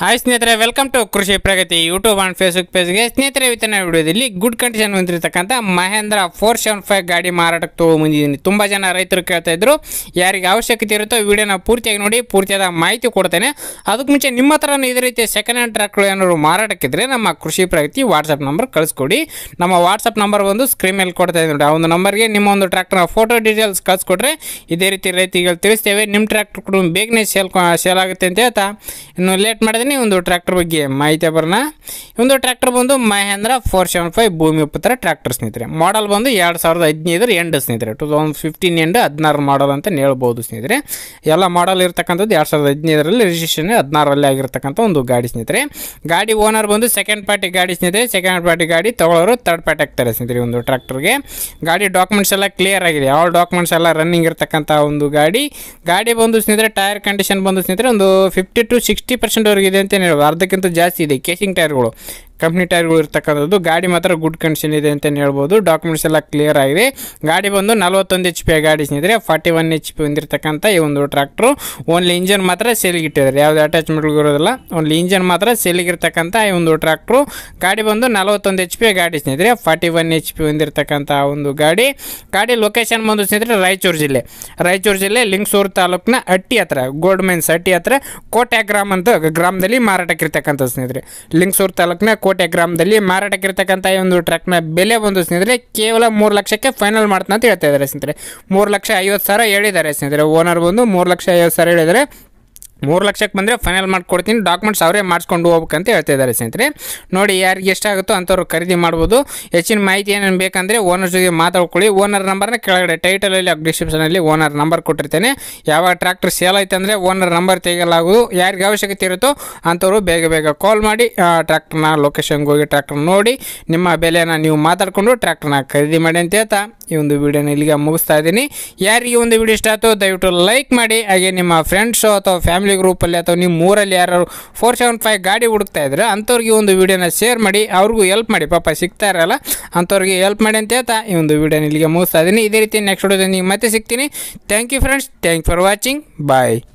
hi ಸ್ನೇಹಿತರೆ welcome to Krishi Pragati YouTube and Facebook ಪೇಜ್ಗೆ ಸ್ನೇಹಿತರೆ ಇವತ್ತಿನ ವಿಡಿಯೋದಲ್ಲಿ ಗುಡ್ ಕಂಡೀಷನ್ ಹೊಂದಿರತಕ್ಕಂಥ ಮಹೇಂದ್ರ ಫೋರ್ ಸೆವೆನ್ ಫೈವ್ ಗಾಡಿ ಮಾರಾಟಕ್ಕೆ ತೊಗೊಂಬಂದಿದ್ದೀನಿ ತುಂಬ ಜನ ರೈತರು ಕೇಳ್ತಾ ಇದ್ರು ಯಾರಿಗೆ ಅವಶ್ಯಕತೆ ಇರುತ್ತೋ ವಿಡಿಯೋನ ಪೂರ್ತಿಯಾಗಿ ನೋಡಿ ಪೂರ್ತಿಯಾದ ಮಾಹಿತಿ ಕೊಡ್ತೇನೆ ಅದಕ್ಕೆ ಮುಂಚೆ ನಿಮ್ಮ ಹತ್ರ ಇದೇ ರೀತಿ ಸೆಕೆಂಡ್ ಹ್ಯಾಂಡ್ ಟ್ರ್ಯಾಕ್ಟರ್ ಏನಾದ್ರು ಮಾರಾಟಕ್ಕಿದ್ರೆ ನಮ್ಮ ಕೃಷಿ ಪ್ರಗತಿ ವಾಟ್ಸಪ್ ನಂಬರ್ ಕಳಿಸ್ಕೊಡಿ ನಮ್ಮ ವಾಟ್ಸಪ್ ನಂಬರ್ ಒಂದು ಸ್ಕ್ರೀನ್ ಮೇಲೆ ಕೊಡ್ತಾ ಇದ್ದೀನಿ ನೋಡಿ ಆ ಒಂದು ನಂಬರ್ಗೆ ನಿಮ್ಮ ಒಂದು ಟ್ರ್ಯಾಕ್ಟರ್ನ ಫೋಟೋ ಡೀಟೇಲ್ಸ್ ಕಳಿಸ್ಕೊಟ್ರೆ ಇದೇ ರೀತಿ ರೈತರಿಗೆ ತಿಳಿಸ್ತೇವೆ ನಿಮ್ಮ ಟ್ರ್ಯಾಕ್ಟರ್ ಕೂಡ ಬೇಗನೆ ಸೇಲ್ ಸೇಲ್ ಆಗುತ್ತೆ ಅಂತ ಹೇಳ್ತಾ ಇನ್ನು ಲೇಟ್ ಮಾಡಿದ್ರೆ ಒಂದು ಟ್ರ್ಯಾಕ್ಟರ್ ಬಗ್ಗೆ ಮಾಹಿತಿ ಬರೋಣ ಈ ಒಂದು ಟ್ರ್ಯಾಕ್ಟರ್ ಬಂದು ಮಹೇಂದ್ರ ಫೋರ್ ಸೆವೆನ್ ಫೈವ್ ಭೂಮಿ ಪುತ್ರ ಟ್ರ್ಯಾಕ್ಟರ್ ಸ್ನೇಹಿತರೆ ಮಾಡಲ್ ಬಂದು ಎರಡು ಸಾವಿರದ ಹದಿನೈದರ ಎಂಡ್ ಸ್ನೇಹಿತರೆ ಟು ತೌಸಂಡ್ ಫಿಫ್ಟೀನ್ ಎಂಡ್ ಹದಿನಾರು ಮಾಡಲ್ ಅಂತ ಹೇಳ್ಬೋದು ಸ್ನೇಹಿತರೆ ಎಲ್ಲ ಮಾಡಲ್ ಇರ್ತಕ್ಕಂಥದ್ದು ಎರಡು ಸಾವಿರದ ಹದಿನೈದರಲ್ಲಿ ರಿಜಿಸ್ಟ್ರೇಷನ್ ಹದಿನಾರರಲ್ಲಿ ಆಗಿರ್ತಕ್ಕಂಥ ಒಂದು ಗಾಡಿ ಸ್ನೇಹಿತರೆ ಗಾಡಿ ಓನರ್ ಬಂದು ಸೆಕೆಂಡ್ ಪಾರ್ಟಿ ಗಾಡಿ ಸ್ನೇಹಿತರೆ ಸೆಕೆಂಡ್ ಪಾರ್ಟಿ ಗಾಡಿ ತಗೊಳ್ಳೋರು ತರ್ಡ್ ಪಾರ್ಟಿ ಆಗ್ತಾರೆ ಸ್ನೇಹಿತರೆ ಈ ಒಂದು ಟ್ರ್ಯಾಕ್ಟರ್ಗೆ ಗಾಡಿ ಡಾಕ್ಯುಮೆಂಟ್ಸ್ ಎಲ್ಲ ಕ್ಲಿಯರ್ ಆಗಿದೆ ಯಾವ ಡಾಕ್ಯುಮೆಂಟ್ಸ್ ಎಲ್ಲ ರನ್ನಿಂಗ್ ಇರ್ತಕ್ಕಂಥ ಒಂದು ಗಾಡಿ ಗಾಡಿ ಬಂದು ಸ್ನೇಹಿತರೆ ಟೈರ್ ಕಂಡೀಷನ್ ಬಂದು ಸ್ನೇಹಿತರೆ ಒಂದು ಫಿಫ್ಟಿ ಟು ಸಿಕ್ಸ್ಟಿ ಪರ್ಸೆಂಟ್ವರೆಗೆ ಇದೆ ಅಂತ ಹೇಳ್ಬೋದು ಅರ್ಧಕ್ಕಿಂತ ಜಾಸ್ತಿ ಇದೆ ಕೇಸಿಂಗ್ ಟೈರ್ಗಳು ಕಂಪ್ನಿ ಟೈರ್ಗಳು ಇರ್ತಕ್ಕಂಥದ್ದು ಗಾಡಿ ಮಾತ್ರ ಗುಡ್ ಕಂಡೀಷನ್ ಇದೆ ಅಂತ ಹೇಳ್ಬೋದು ಡಾಕ್ಯುಮೆಂಟ್ಸ್ ಎಲ್ಲ ಕ್ಲಿಯರ್ ಆಗಿದೆ ಗಾಡಿ ಬಂದು ನಲವತ್ತೊಂದು ಎಚ್ ಪಿ ಗಾಡಿ ಸ್ನೇಹಿತರೆ ಫಾರ್ಟಿ ಒನ್ ಎಚ್ ಪಿ ಹೊಂದಿರತಕ್ಕಂಥ ಈ ಒಂದು ಟ್ರ್ಯಾಕ್ಟ್ರು ಓನ್ಲಿ ಇಂಜನ್ ಮಾತ್ರ ಸೇಲಿಗೆ ಇಟ್ಟಿದ್ದಾರೆ ಯಾವುದೇ ಅಟ್ಯಾಚ್ಮೆಂಟ್ಗಳು ಇರೋದಿಲ್ಲ ಓನ್ಲಿ ಇಂಜನ್ ಮಾತ್ರ ಸೇಲಿಗಿರ್ತಕ್ಕಂಥ ಈ ಒಂದು ಟ್ರ್ಯಾಕ್ಟ್ರು ಗಾಡಿ ಬಂದು ನಲವತ್ತೊಂದು ಎಚ್ ಪಿ ಗಾಡಿ ಸ್ನೇಹಿತರೆ ಫಾರ್ಟಿ ಒನ್ ಎಚ್ ಪಿ ಹೊಂದಿರತಕ್ಕಂಥ ಒಂದು ಗಾಡಿ ಗಾಡಿ ಲೊಕೇಶನ್ ಬಂದು ಸ್ನೇಹಿತರೆ ರಾಯಚೂರು ಜಿಲ್ಲೆ ರಾಯಚೂರು ಜಿಲ್ಲೆ ಲಿಂಗಸೂರು ತಾಲೂಕಿನ ಅಟ್ಟಿ ಹತ್ರ ಗೋಲ್ಡ್ ಮೈನ್ಸ್ ಅಟ್ಟಿ ಹತ್ರ ಕೋಟೆ ಗ್ರಾಮ ಅಂತ ಗ್ರಾಮದಲ್ಲಿ ಮಾರಾಟಕ್ಕಿರ್ತಕ್ಕಂಥ ಸ್ನೇಹಿತರೆ ಲಿಂಗಸೂರು ತಾಲೂಕಿನ ಕೋಟೆ ಗ್ರಾಮದಲ್ಲಿ ಮಾರಾಟಕ್ಕಿರ್ತಕ್ಕಂಥ ಈ ಒಂದು ಟ್ರಕ್ನ ಬೆಲೆ ಬಂದು ಸ್ನೇಹಿತರೆ ಕೇವಲ ಮೂರು ಲಕ್ಷಕ್ಕೆ ಫೈನಲ್ ಮಾಡ್ತಾನೆ ಅಂತ ಹೇಳ್ತಾ ಇದ್ದಾರೆ ಸ್ನೇಹಿತರೆ ಮೂರು ಲಕ್ಷ ಐವತ್ತು ಸಾವಿರ ಹೇಳಿದ್ದಾರೆ ಸ್ನೇಹಿತರೆ ಓನರ್ ಬಂದು ಮೂರು ಲಕ್ಷ ಐವತ್ತು ಸಾವಿರ ಹೇಳಿದ್ದಾರೆ ಮೂರು ಲಕ್ಷಕ್ಕೆ ಬಂದರೆ ಫೈನಲ್ ಮಾಡ್ಕೊಡ್ತೀನಿ ಡಾಕ್ಯುಮೆಂಟ್ಸ್ ಅವರೇ ಮಾಡಿಸ್ಕೊಂಡು ಹೋಗ್ಬೇಕಂತ ಹೇಳ್ತಾ ಇದ್ದಾರೆ ಸ್ನೇಹಿತರೆ ನೋಡಿ ಯಾರಿಗೆ ಎಷ್ಟಾಗುತ್ತೋ ಅಂಥವ್ರು ಖರೀದಿ ಮಾಡ್ಬೋದು ಹೆಚ್ಚಿನ ಮಾಹಿತಿ ಏನೇನು ಬೇಕಂದರೆ ಓನರ್ ಜೊತೆ ಮಾತಾಡ್ಕೊಳ್ಳಿ ಓನರ್ ನಂಬರ್ನ ಕೆಳಗಡೆ ಟೈಟಲಲ್ಲಿ ಡಿಸ್ಕ್ರಿಪ್ಷನಲ್ಲಿ ಓನರ್ ನಂಬರ್ ಕೊಟ್ಟಿರ್ತೇನೆ ಯಾವಾಗ ಟ್ರ್ಯಾಕ್ಟರ್ ಸೇಲ್ ಆಯ್ತು ಅಂದರೆ ಓನರ್ ನಂಬರ್ ತೆಗೆಯಲಾಗುವುದು ಯಾರಿಗೆ ಅವಶ್ಯಕತೆ ಇರುತ್ತೋ ಅಂಥವ್ರು ಬೇಗ ಬೇಗ ಕಾಲ್ ಮಾಡಿ ಟ್ರ್ಯಾಕ್ಟರ್ನ ಲೊಕೇಶನ್ಗೆ ಹೋಗಿ ಟ್ರ್ಯಾಕ್ಟರ್ ನೋಡಿ ನಿಮ್ಮ ಬೆಲೆನ ನೀವು ಮಾತಾಡಿಕೊಂಡು ಟ್ರ್ಯಾಕ್ಟರ್ನ ಖರೀದಿ ಮಾಡಿ ಅಂತ ಹೇಳ್ತಾ ಈ ಒಂದು ವಿಡಿಯೋನ ಇಲ್ಲಿಗೆ ಮುಗಿಸ್ತಾ ಇದ್ದೀನಿ ಯಾರಿಗೆ ಒಂದು ವಿಡಿಯೋ ಇಷ್ಟ ಆಯ್ತು ದಯವಿಟ್ಟು ಲೈಕ್ ಮಾಡಿ ಹಾಗೆ ನಿಮ್ಮ ಫ್ರೆಂಡ್ಸು ಅಥವಾ ಫ್ಯಾಮಿಲಿ ಗ್ರೂಪಲ್ಲಿ ಅಥವಾ ನಿಮ್ಮ ಊರಲ್ಲಿ ಯಾರು ಫೋರ್ ಸೆವೆನ್ ಫೈವ್ ಗಾಡಿ ಹುಡುಕ್ತಾ ಇದ್ರೆ ಅಂಥವ್ರಿಗೆ ಒಂದು ವಿಡಿಯೋನ ಶೇರ್ ಮಾಡಿ ಅವ್ರಿಗೂ ಹೆಲ್ಪ್ ಮಾಡಿ ಪಾಪ ಸಿಗ್ತಾ ಇರಲ್ಲ ಅಂಥವ್ರಿಗೆ ಹೆಲ್ಪ್ ಮಾಡಿ ಅಂತ ಹೇಳ್ತಾ ಈ ಒಂದು ವಿಡಿಯೋನ ಇಲ್ಲಿಗೆ ಮುಗಿಸ್ತಾ ಇದ್ದೀನಿ ಇದೇ ರೀತಿ ನೆಕ್ಸ್ಟ್ ವಿಡಿಯೋದಲ್ಲಿ ಮತ್ತೆ ಸಿಗ್ತೀನಿ thank you friends thank for watching bye